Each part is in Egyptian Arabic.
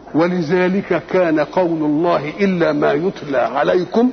ولذلك كان قول الله إلا ما يتلى عليكم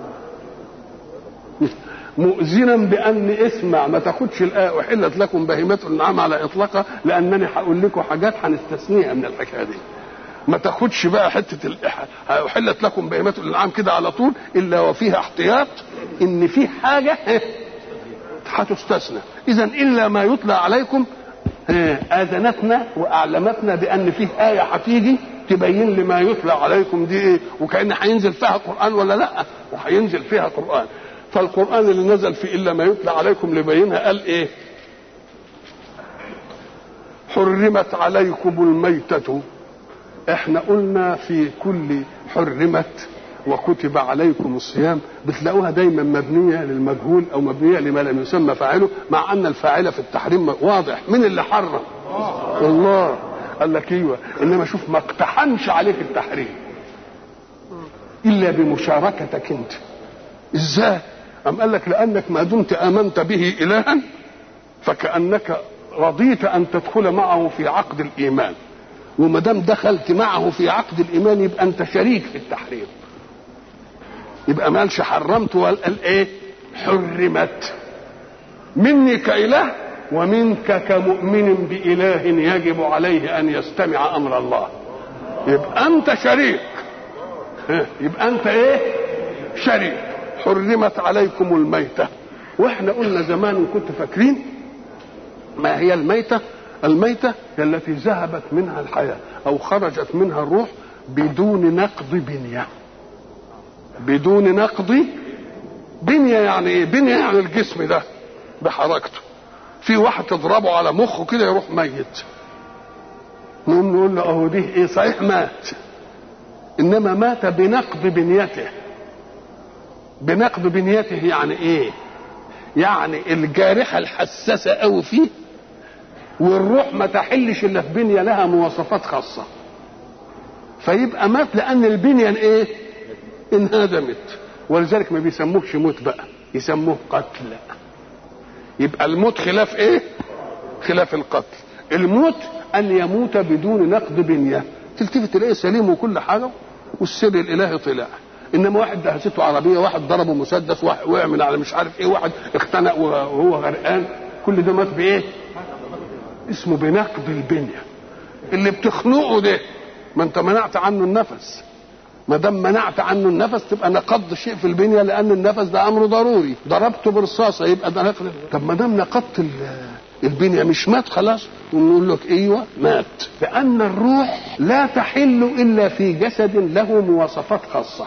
مؤذنا بأن اسمع ما تاخدش الآية أحلت لكم بهيمة الأنعام على إطلاقها لأنني هقول لكم حاجات هنستثنيها من الحكاية دي ما تاخدش بقى حتة الإح... أحلت لكم بهيمة الأنعام كده على طول إلا وفيها احتياط إن في حاجة هتستثنى إذا إلا ما يتلى عليكم آذنتنا وأعلمتنا بأن فيه آية هتيجي تبين لي ما يتلى عليكم دي إيه وكأن هينزل فيها قرآن ولا لأ وهينزل فيها قرآن فالقرآن اللي نزل في إلا ما يتلى عليكم لبينها قال إيه حرمت عليكم الميتة احنا قلنا في كل حرمت وكتب عليكم الصيام بتلاقوها دايما مبنية للمجهول أو مبنية لما لم يسمى فاعله مع أن الفاعل في التحريم واضح من اللي حرم الله قال لك ايوه انما شوف ما اقتحمش عليك التحريم الا بمشاركتك انت ازاي أم قال لك لأنك ما دمت آمنت به إلها فكأنك رضيت أن تدخل معه في عقد الإيمان وما دام دخلت معه في عقد الإيمان يبقى أنت شريك في التحريم يبقى ما قالش حرمت وقال إيه حرمت مني كإله ومنك كمؤمن بإله يجب عليه أن يستمع أمر الله يبقى أنت شريك يبقى أنت إيه شريك حرمت عليكم الميتة واحنا قلنا زمان كنت فاكرين ما هي الميتة الميتة هي التي ذهبت منها الحياة او خرجت منها الروح بدون نقض بنية بدون نقض بنية يعني ايه بنية يعني الجسم ده بحركته في واحد تضربه على مخه كده يروح ميت نقوم نقول له اهو دي ايه صحيح مات انما مات بنقض بنيته بنقض بنيته يعني ايه يعني الجارحه الحساسه قوي فيه والروح ما تحلش الا في بنيه لها مواصفات خاصه فيبقى مات لان البنيه ايه انهدمت ولذلك ما بيسموهش موت بقى يسموه قتل يبقى الموت خلاف ايه خلاف القتل الموت ان يموت بدون نقد بنيه تلتفت تلاقيه سليم وكل حاجه والسر الالهي طلع انما واحد دهسته عربيه واحد ضربه مسدس واحد وقع من على مش عارف ايه واحد اختنق وهو غرقان كل ده مات بايه اسمه بنقد البنيه اللي بتخنقه ده ما انت منعت عنه النفس ما دام منعت عنه النفس تبقى نقض شيء في البنيه لان النفس ده امر ضروري ضربته برصاصه يبقى ده نقد طب ما دام نقضت البنيه مش مات خلاص ونقول لك ايوه مات لان الروح لا تحل الا في جسد له مواصفات خاصه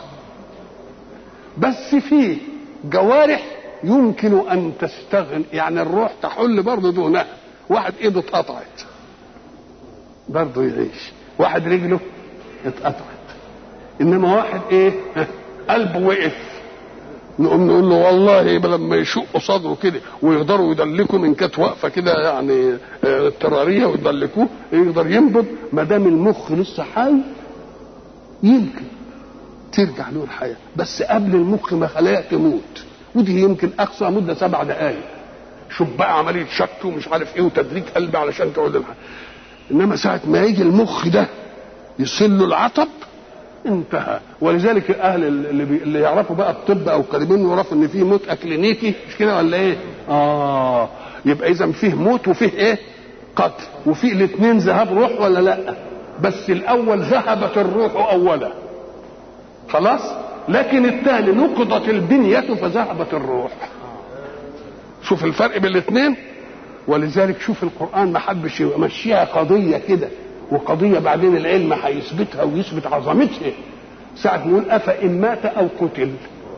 بس في جوارح يمكن ان تستغل يعني الروح تحل برضه دونها واحد ايده اتقطعت برضه يعيش واحد رجله اتقطعت انما واحد ايه قلبه وقف نقوم نقول له والله لما يشق صدره كده ويقدروا يدلكوا من كانت واقفه كده يعني اضطراريه ويدلكوه يقدر ينبض ما دام المخ لسه حي يمكن ترجع له الحياه بس قبل المخ ما خلايا تموت ودي يمكن اقصى مده سبع دقائق شوف بقى عمليه شك ومش عارف ايه وتدريج قلب علشان تعود الحياه انما ساعه ما يجي المخ ده يصل له العطب انتهى ولذلك الاهل اللي, بي... اللي يعرفوا بقى الطب او قريبين يعرفوا ان في موت اكلينيكي مش كده ولا ايه؟ اه يبقى اذا فيه موت وفيه ايه؟ قتل وفي الاثنين ذهاب روح ولا لا؟ بس الاول ذهبت الروح اولا خلاص؟ لكن الثاني نقضت البنية فذهبت الروح شوف الفرق بين الاثنين ولذلك شوف القرآن ما حبش يمشيها قضية كده وقضيه بعدين العلم هيثبتها ويثبت عظمتها ساعة نقول أفإن مات أو قتل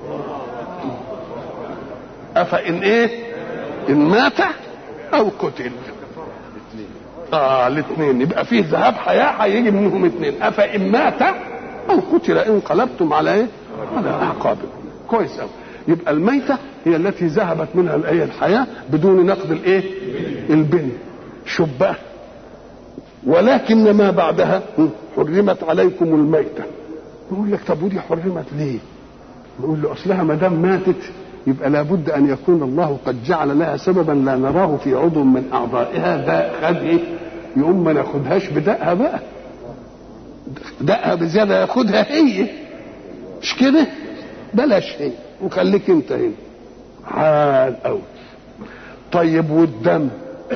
أفإن إيه؟ إن مات أو قتل آه الاثنين يبقى فيه ذهاب حياة هيجي منهم اثنين أفإن مات أو قتل انقلبتم على إيه؟ على أعقابكم كويس أوي يبقى الميتة هي التي ذهبت منها الآية الحياة بدون نقد الإيه؟ البني شبه ولكن ما بعدها حرمت عليكم الميتة نقول لك طب ودي حرمت ليه نقول له أصلها ما دام ماتت يبقى لابد أن يكون الله قد جعل لها سببا لا نراه في عضو من أعضائها ده خد إيه يقوم ما ناخدهاش بدقها بقى دقها بزياده ياخدها هي مش كده بلاش هي وخليك انت هنا عال قوي طيب والدم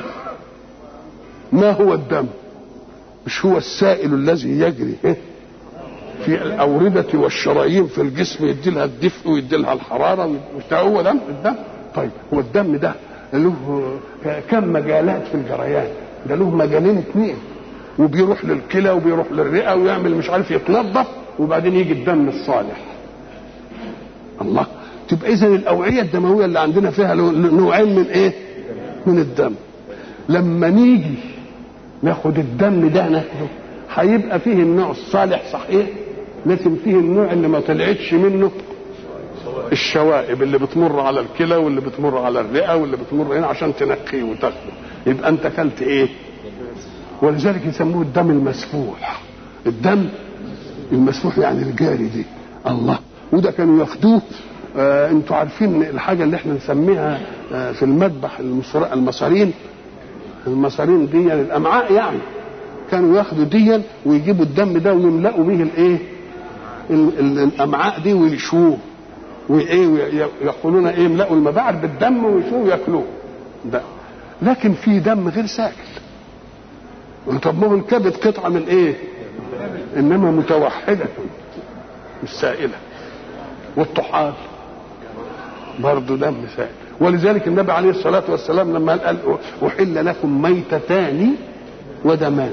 ما هو الدم مش هو السائل الذي يجري في الأوردة والشرايين في الجسم يدي لها الدفء ويدي لها الحرارة مش ده هو دم الدم طيب هو الدم ده له كم مجالات في الجريان ده له مجالين اثنين وبيروح للكلى وبيروح للرئة ويعمل مش عارف يتنظف وبعدين يجي الدم الصالح الله تبقى اذا الاوعيه الدمويه اللي عندنا فيها نوعين من ايه من الدم لما نيجي ناخد الدم ده ناخده هيبقى فيه النوع الصالح صحيح لكن فيه النوع اللي ما طلعتش منه الشوائب اللي بتمر على الكلى واللي بتمر على الرئه واللي بتمر هنا عشان تنقيه وتاخده يبقى انت اكلت ايه ولذلك يسموه الدم المسفوح الدم المسفوح يعني الجاري دي الله وده كانوا ياخدوه آه انتوا عارفين الحاجه اللي احنا نسميها آه في المذبح المصارين المصارين دي يعني الامعاء يعني كانوا ياخدوا ديا ويجيبوا الدم ده ويملأوا به الايه الامعاء دي ويشوه وايه يقولون ايه يملأوا المباعر بالدم ويشوه وياكلوه ده لكن في دم غير سائل طب ما هو الكبد قطعه من ايه انما متوحده مش سائله والطحال برضه دم سائل ولذلك النبي عليه الصلاة والسلام لما قال أحل لكم ميتتان ودمان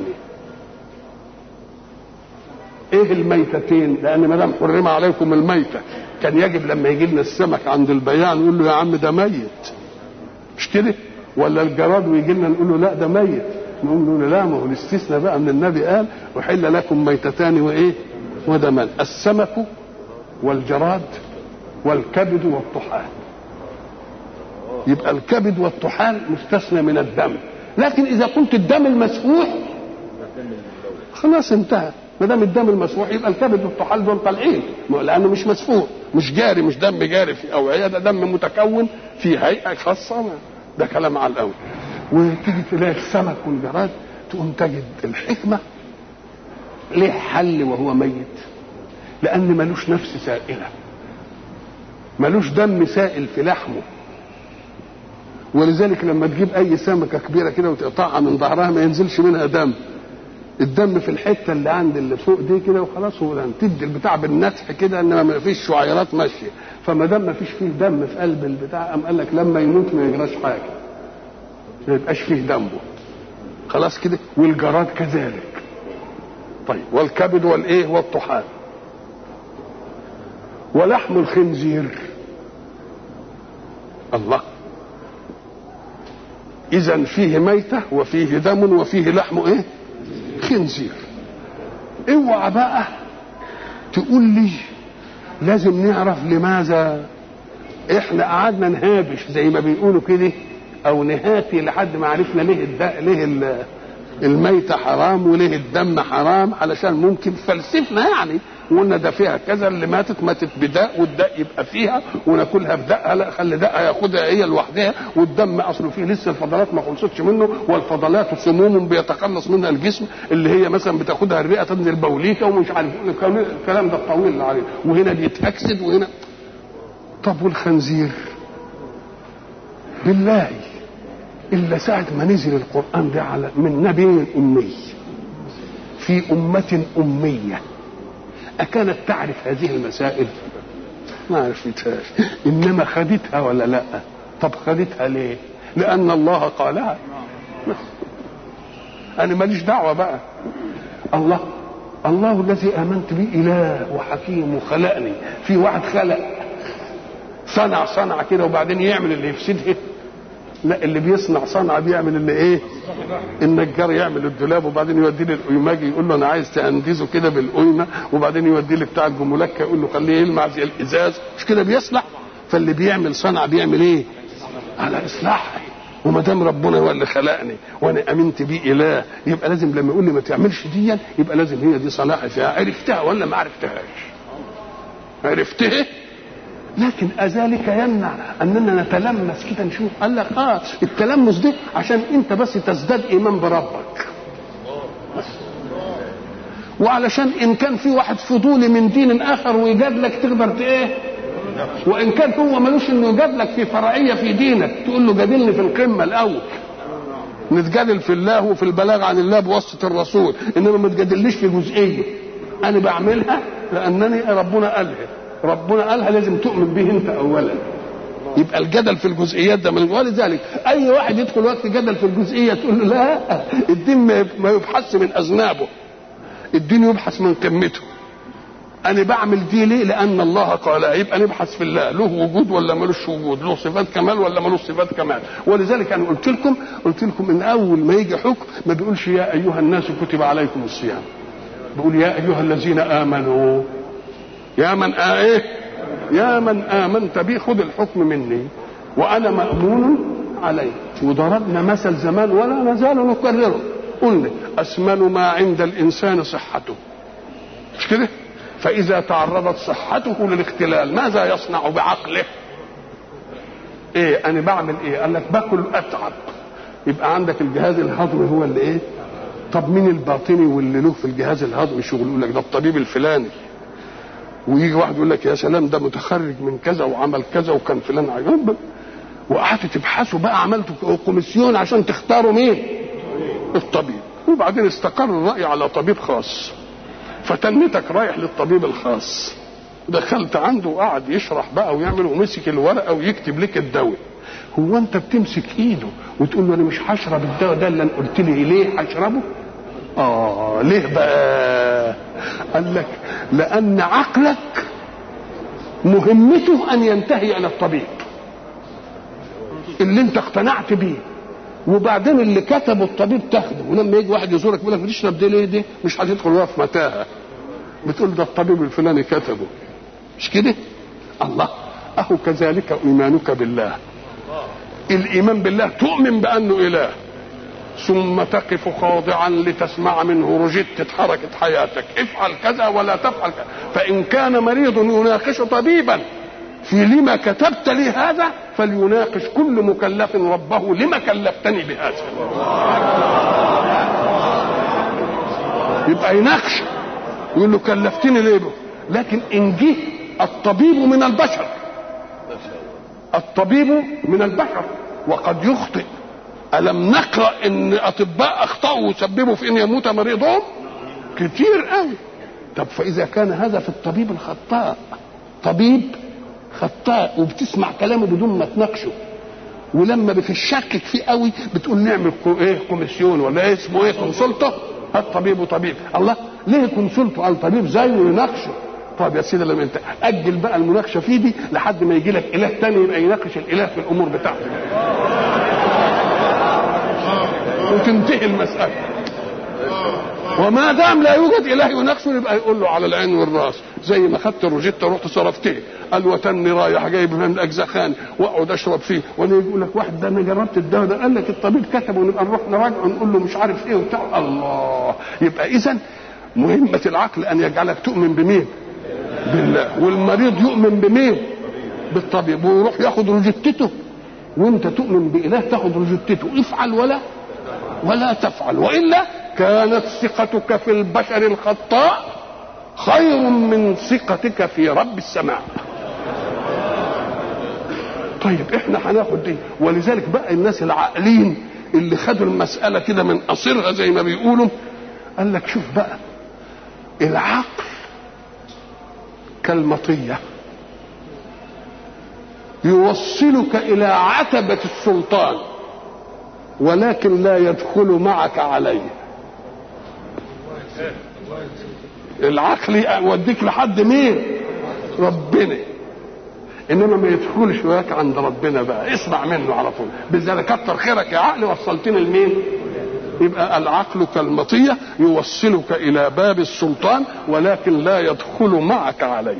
ايه الميتتين لان ما دام حرم عليكم الميتة كان يجب لما يجي لنا السمك عند البيان يقول له يا عم ده ميت مش كده ولا الجراد ويجي لنا نقول له لا ده ميت نقول له لا ما هو الاستثناء بقى من النبي قال أحل لكم ميتتان وايه ودمان السمك والجراد والكبد والطحال يبقى الكبد والطحال مستثنى من الدم لكن اذا قلت الدم المسفوح خلاص انتهى ما دام الدم المسفوح يبقى الكبد والطحال دول طالعين لانه مش مسفوح مش جاري مش دم جاري في اوعيه ده دم متكون في هيئه خاصه ده كلام على الاول وتيجي تلاقي السمك والجراد تقوم تجد الحكمه ليه حل وهو ميت لان ملوش نفس سائله ملوش دم سائل في لحمه ولذلك لما تجيب اي سمكه كبيره كده وتقطعها من ظهرها ما ينزلش منها دم الدم في الحته اللي عند اللي فوق دي كده وخلاص هو تدي البتاع بالنسح كده انما ما فيش شعيرات ماشيه فما دام ما فيش فيه دم في قلب البتاع قام قال لك لما يموت ما يجراش حاجه ما يبقاش فيه دمه خلاص كده والجراد كذلك طيب والكبد والايه والطحال ولحم الخنزير الله اذا فيه ميته وفيه دم وفيه لحم ايه خنزير اوعى بقى تقول لي لازم نعرف لماذا احنا قعدنا نهابش زي ما بيقولوا كده او نهاتي لحد ما عرفنا ليه الد... ليه الميتة حرام وليه الدم حرام علشان ممكن فلسفنا يعني وقلنا ده فيها كذا اللي ماتت ماتت بداء والداء يبقى فيها وناكلها بدقها لا خلي دقها ياخدها هي لوحدها والدم اصله فيه لسه الفضلات ما خلصتش منه والفضلات سموم بيتخلص منها الجسم اللي هي مثلا بتاخدها الرئه تنزل بوليكه ومش عارف الكلام ده الطويل اللي عليه وهنا بيتاكسد وهنا طب والخنزير بالله الا ساعه ما نزل القران ده على من نبي امي في امه اميه أكانت تعرف هذه المسائل ما عرفتهاش إنما خدتها ولا لا طب خدتها ليه لأن الله قالها أنا ماليش دعوة بقى الله الله الذي آمنت به إله وحكيم وخلقني في واحد خلق صنع صنع كده وبعدين يعمل اللي يفسدها لا اللي بيصنع صنعة بيعمل اللي ايه النجار يعمل الدولاب وبعدين يوديه للقيماجي يقول له انا عايز تندزه كده بالقيمه وبعدين يوديه لبتاع الجملكه يقول له خليه يلمع زي الازاز مش كده بيصلح فاللي بيعمل صنعة بيعمل ايه على اصلاحها وما دام ربنا هو اللي خلقني وانا امنت بيه اله يبقى لازم لما يقول لي ما تعملش دي يبقى لازم هي دي صلاحي فيها عرفتها ولا ما عرفتهاش عرفتها لكن أذلك يمنع أننا نتلمس كده نشوف قال لك آه التلمس ده عشان أنت بس تزداد إيمان بربك وعلشان ان كان في واحد فضولي من دين اخر ويجادلك تقدر ت- ايه وان كان هو ملوش انه يجادلك في فرعيه في دينك تقول له جادلني في القمه الاول نتجادل في الله وفي البلاغ عن الله بواسطه الرسول انما ما تجادلنيش في جزئيه انا بعملها لانني ربنا قالها ربنا قالها لازم تؤمن به انت اولا يبقى الجدل في الجزئيات ده من ولذلك اي واحد يدخل وقت جدل في الجزئيه تقول له لا الدين ما- ما يبحث من اذنابه الدين يبحث من قمته انا بعمل دي ليه لان الله قالها يبقى نبحث في الله له وجود ولا ملوش وجود له صفات كمال ولا ملوش صفات كمال ولذلك انا قلت لكم قلت لكم ان اول ما يجي حكم ما بيقولش يا ايها الناس كتب عليكم الصيام بيقول يا ايها الذين امنوا يا من آه ايه يا من امنت بي خذ الحكم مني وانا مامون عليه وضربنا مثل زمان ولا نزال نكرره قلنا اسمن ما عند الانسان صحته مش كده فاذا تعرضت صحته للاختلال ماذا يصنع بعقله ايه انا بعمل ايه قال لك باكل اتعب يبقى عندك الجهاز الهضمي هو اللي ايه طب مين الباطني واللي له في الجهاز الهضمي شغل يقول لك ده الطبيب الفلاني ويجي واحد يقول لك يا سلام ده متخرج من كذا وعمل كذا وكان فلان عجب وقعدتوا تبحثوا بقى عملتوا كوميسيون عشان تختاروا مين الطبيب وبعدين استقر الرأي على طبيب خاص فتنتك رايح للطبيب الخاص دخلت عنده وقعد يشرح بقى ويعمل ومسك الورقه ويكتب لك الدواء هو انت بتمسك ايده وتقول له انا مش هشرب الدواء ده اللي قلت لي ليه هشربه اه ليه بقى قال لك لان عقلك مهمته ان ينتهي الى الطبيب اللي انت اقتنعت بيه وبعدين اللي كتبه الطبيب تاخده ولما يجي واحد يزورك يقول لك بتشرب دي ليه دي مش هتدخل وهو في متاهه بتقول ده الطبيب الفلاني كتبه مش كده الله اهو كذلك ايمانك بالله الايمان بالله تؤمن بانه اله ثم تقف خاضعا لتسمع منه رجدت حركة حياتك افعل كذا ولا تفعل كذا فإن كان مريض يناقش طبيبا في لما كتبت لي هذا فليناقش كل مكلف ربه لما كلفتني بهذا يبقى يناقش يقول له كلفتني ليه به لكن ان جه الطبيب من البشر الطبيب من البشر وقد يخطئ ألم نقرأ إن أطباء أخطأوا وسببوا في أن يموت مريضهم كتير قوي طب فإذا كان هذا في الطبيب الخطاء طبيب خطاء وبتسمع كلامه بدون ما تناقشه ولما بتشكك فيه قوي بتقول نعمل كو- ايه كوميسيون ولا ايه اسمه ايه كونسلته هات طبيب وطبيب الله ليه كونسلته قال طبيب زيه يناقشه طب يا سيدي لما انت اجل بقى المناقشه فيه دي لحد ما يجي لك اله تاني يبقى يناقش الاله في الامور بتاعته وتنتهي المساله وما دام لا يوجد اله يناقشه يبقى يقول له على العين والراس زي ما خدت الروجيتا رحت صرفتيه قال وتني رايح جايب من الاجزخان واقعد اشرب فيه وانا يقول لك واحد ده انا جربت الدواء ده قال لك الطبيب كتبه ونبقى نروح نراجعه نقول له مش عارف ايه وبتاع الله يبقى اذا مهمه العقل ان يجعلك تؤمن بمين؟ بالله والمريض يؤمن بمين؟ بالطبيب ويروح ياخد روجتته وانت تؤمن باله تاخد روجتته افعل ولا ولا تفعل والا كانت ثقتك في البشر الخطاء خير من ثقتك في رب السماء طيب احنا هناخد دي ولذلك بقى الناس العاقلين اللي خدوا المسألة كده من قصرها زي ما بيقولوا قال لك شوف بقى العقل كالمطية يوصلك إلى عتبة السلطان ولكن لا يدخل معك عليه العقل يوديك لحد مين ربنا انما ما يدخلش وياك عند ربنا بقى اسمع منه على طول بالذات كتر خيرك يا عقل وصلتني لمين يبقى العقل كالمطية يوصلك إلى باب السلطان ولكن لا يدخل معك عليه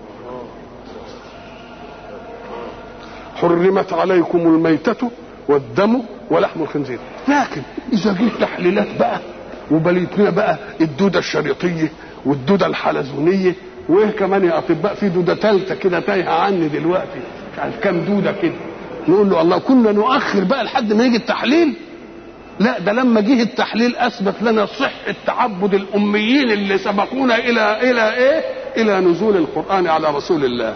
حرمت عليكم الميتة والدم ولحم الخنزير لكن إذا جيت تحليلات بقى وبليت لنا بقى الدودة الشريطية والدودة الحلزونية وايه كمان يا اطباء في دوده ثالثه كده تايهه عني دلوقتي مش عارف كام دوده كده نقول له الله كنا نؤخر بقى لحد ما يجي التحليل لا ده لما جه التحليل اثبت لنا صحه تعبد الاميين اللي سبقونا الى الى ايه؟ الى نزول القران على رسول الله.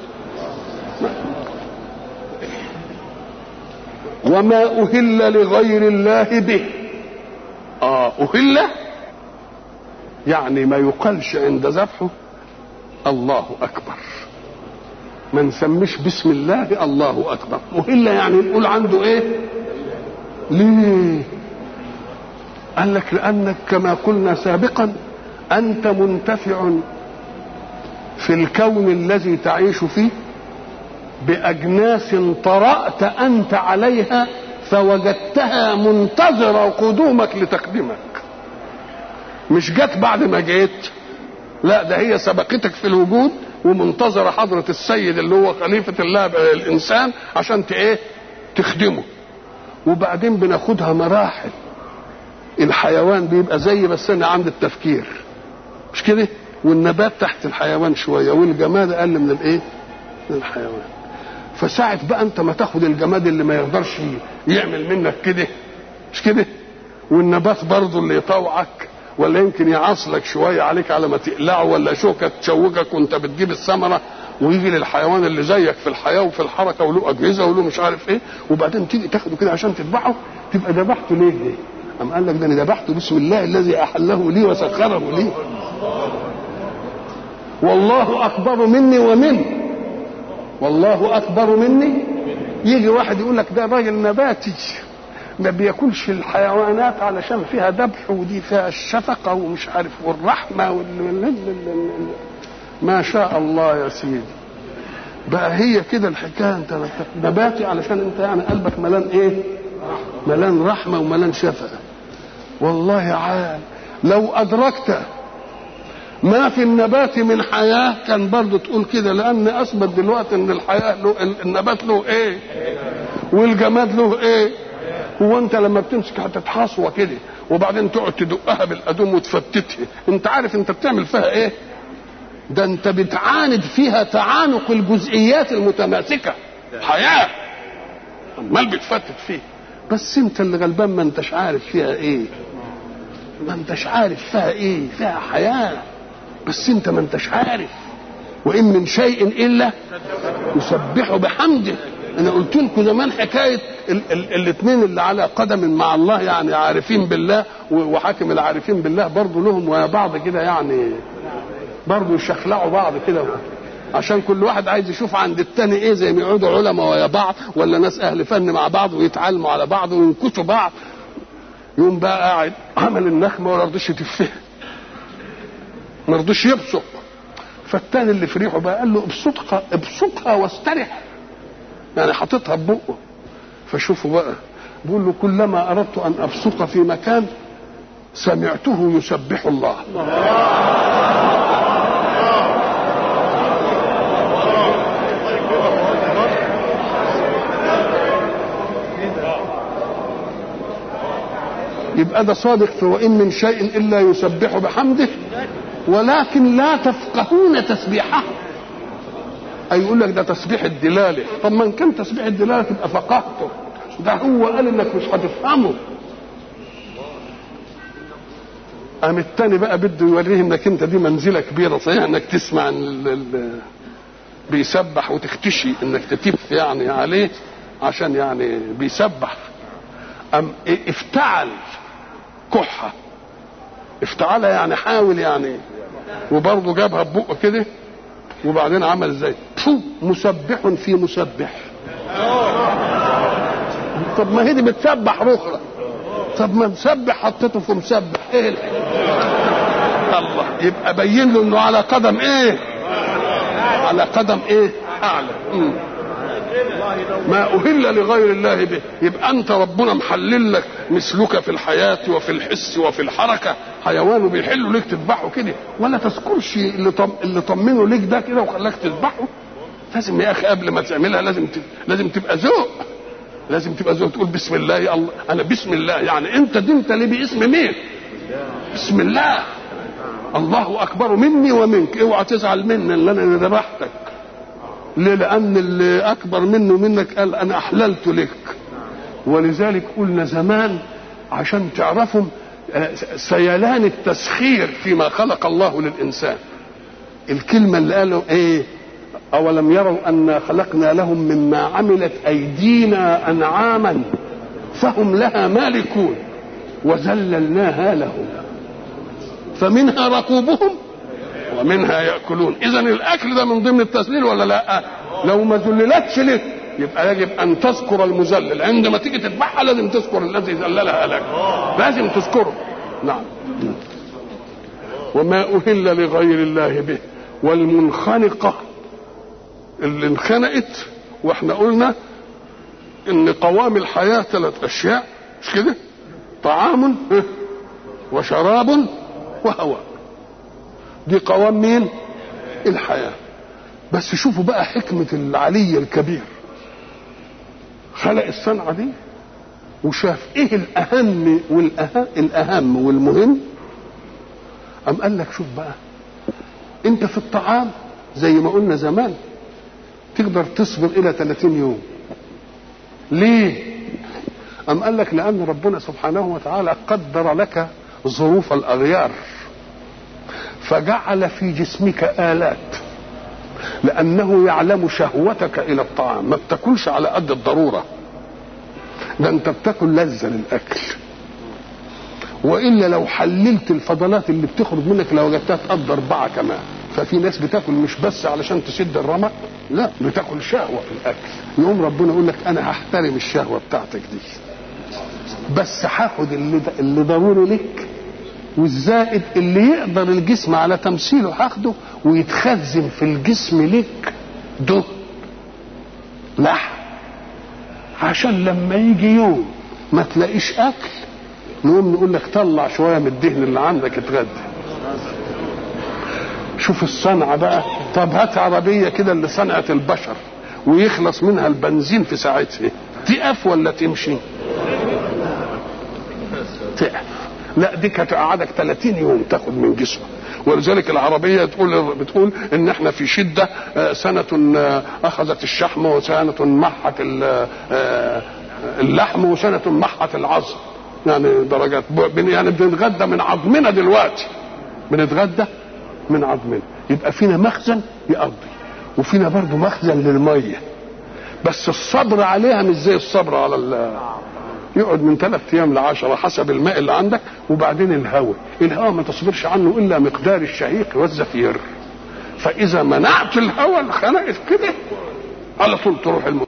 وما اهل لغير الله به. اه اهل يعني ما يقالش عند ذبحه الله اكبر. ما نسميش بسم الله الله اكبر. اهل يعني نقول عنده ايه؟ ليه؟ قال لك لانك كما قلنا سابقا انت منتفع في الكون الذي تعيش فيه باجناس طرات انت عليها فوجدتها منتظره قدومك لتقدمك مش جت بعد ما جيت لا ده هي سبقتك في الوجود ومنتظره حضره السيد اللي هو خليفه الله الانسان عشان ايه تخدمه وبعدين بناخدها مراحل الحيوان بيبقى زي بس انا عند التفكير مش كده والنبات تحت الحيوان شويه والجماد اقل من الايه من الحيوان فساعة بقى انت ما تاخد الجماد اللي ما يقدرش يعمل منك كده مش كده والنبات برضه اللي يطوعك ولا يمكن يعصلك شويه عليك على ما تقلعه ولا شوكه تشوكك وانت بتجيب الثمره ويجي للحيوان اللي زيك في الحياه وفي الحركه وله اجهزه وله مش عارف ايه وبعدين تيجي تاخده كده عشان تذبحه تبقى ذبحته ليه ده؟ أم قال لك ده انا ذبحته بسم الله الذي احله لي وسخره لي والله اكبر مني ومنه والله اكبر مني يجي واحد يقول لك ده راجل نباتي ما بياكلش الحيوانات علشان فيها ذبح ودي فيها الشفقه ومش عارف والرحمه وال... ما شاء الله يا سيدي بقى هي كده الحكايه انت نباتي علشان انت يعني قلبك ملان ايه؟ ملان رحمه وملان شفقه والله عال لو ادركت ما في النبات من حياه كان برضه تقول كده لان اثبت دلوقتي ان الحياه له النبات له ايه؟ والجماد له ايه؟ هو انت لما بتمسك هتتحصوه كده وبعدين تقعد تدقها بالادوم وتفتتها انت عارف انت بتعمل فيها ايه؟ ده انت بتعاند فيها تعانق الجزئيات المتماسكه حياه امال بتفتت فيه بس انت اللي غلبان ما انتش عارف فيها ايه ما انتش عارف فيها ايه فيها حياه بس انت ما انتش عارف وان من شيء الا يسبح بحمده انا قلت لكم زمان حكايه الاثنين اللي على قدم مع الله يعني عارفين بالله وحاكم العارفين بالله برضه لهم ويا بعض كده يعني برضه يشخلعوا بعض كده عشان كل واحد عايز يشوف عند التاني ايه زي ما يقعدوا علماء ويا بعض ولا ناس اهل فن مع بعض ويتعلموا على بعض وينكشوا بعض يوم بقى قاعد عمل النخمه ولا رضيش يتفه ما رضيش يبصق فالتاني اللي في ريحه بقى قال له ابصقها ابصقها واسترح يعني حاططها ببقه فشوفوا بقى بيقول له كلما اردت ان ابصق في مكان سمعته يسبح الله يبقى ده صادق في وان من شيء الا يسبح بحمده ولكن لا تفقهون تسبيحه اي يقول لك ده تسبيح الدلاله طب ما ان كان تسبيح الدلاله تبقى فقهته ده هو قال انك مش هتفهمه قام التاني بقى بده يوريه انك انت دي منزله كبيره صحيح انك تسمع ال ال بيسبح وتختشي انك تتف يعني عليه عشان يعني بيسبح ام افتعل كحه افتعلها يعني حاول يعني وبرضه جابها ببقه كده وبعدين عمل ازاي مسبح في مسبح طب ما هي دي بتسبح رخرة طب ما مسبح حطيته في مسبح ايه الله يبقى بين له انه على قدم ايه على قدم ايه اعلى مم. ما أهل لغير الله به يبقى أنت ربنا محلل لك مثلك في الحياة وفي الحس وفي الحركة حيوان بيحل لك تذبحه كده ولا تذكرش اللي طم... اللي طمنه ليك ده كده وخلاك تذبحه لازم يا أخي قبل ما تعملها لازم ت... لازم تبقى ذوق لازم تبقى ذوق تقول بسم الله يا الله أنا بسم الله يعني أنت دمت لي باسم مين؟ بسم الله الله أكبر مني ومنك اوعى تزعل مني اللي أنا ذبحتك ليه لان اللي اكبر منه منك قال انا احللت لك ولذلك قلنا زمان عشان تعرفوا سيلان التسخير فيما خلق الله للإنسان الكلمة اللي قالوا ايه أولم يروا أنا خلقنا لهم مما عملت أيدينا أنعاما فهم لها مالكون وذللناها لهم فمنها ركوبهم ومنها ياكلون اذا الاكل ده من ضمن التذليل ولا لا لو ما ذللتش لك يبقى يجب ان تذكر المذلل عندما تيجي تذبحها لازم تذكر الذي ذللها لك لازم تذكره نعم وما اهل لغير الله به والمنخنقه اللي انخنقت واحنا قلنا ان قوام الحياه ثلاث اشياء مش كده طعام وشراب وهواء دي قوام مين الحياة بس شوفوا بقى حكمة العلي الكبير خلق الصنعة دي وشاف ايه الاهم والاهم الاهم والمهم ام قال لك شوف بقى انت في الطعام زي ما قلنا زمان تقدر تصبر الى 30 يوم ليه أم قال لك لأن ربنا سبحانه وتعالى قدر لك ظروف الأغيار فجعل في جسمك آلات لأنه يعلم شهوتك إلى الطعام ما بتاكلش على قد الضرورة ده أنت بتاكل لذة للأكل وإلا لو حللت الفضلات اللي بتخرج منك لو وجدتها تقضي أربعة كمان ففي ناس بتاكل مش بس علشان تسد الرمق لا بتاكل شهوة في الأكل يقوم ربنا يقول لك أنا هحترم الشهوة بتاعتك دي بس هاخد اللي, اللي ضروري لك والزائد اللي يقدر الجسم على تمثيله هاخده ويتخزن في الجسم لك ده لحم عشان لما يجي يوم ما تلاقيش اكل نقوم نقول لك طلع شويه من الدهن اللي عندك اتغدى شوف الصنعه بقى طب هات عربيه كده اللي صنعت البشر ويخلص منها البنزين في ساعتها تقف ولا تمشي تقف لا دي هتقعدك 30 يوم تاخد من جسمك ولذلك العربيه تقول بتقول ان احنا في شده سنه اخذت الشحم وسنه محت اللحم وسنه محت العظم يعني درجات يعني بنتغدى من عظمنا دلوقتي بنتغدى من عظمنا يبقى فينا مخزن يقضي وفينا برضه مخزن للميه بس الصبر عليها مش زي الصبر على يقعد من ثلاث ايام لعشرة حسب الماء اللي عندك وبعدين الهواء الهواء ما تصبرش عنه الا مقدار الشهيق والزفير فاذا منعت الهواء خنقت كده على طول تروح الموت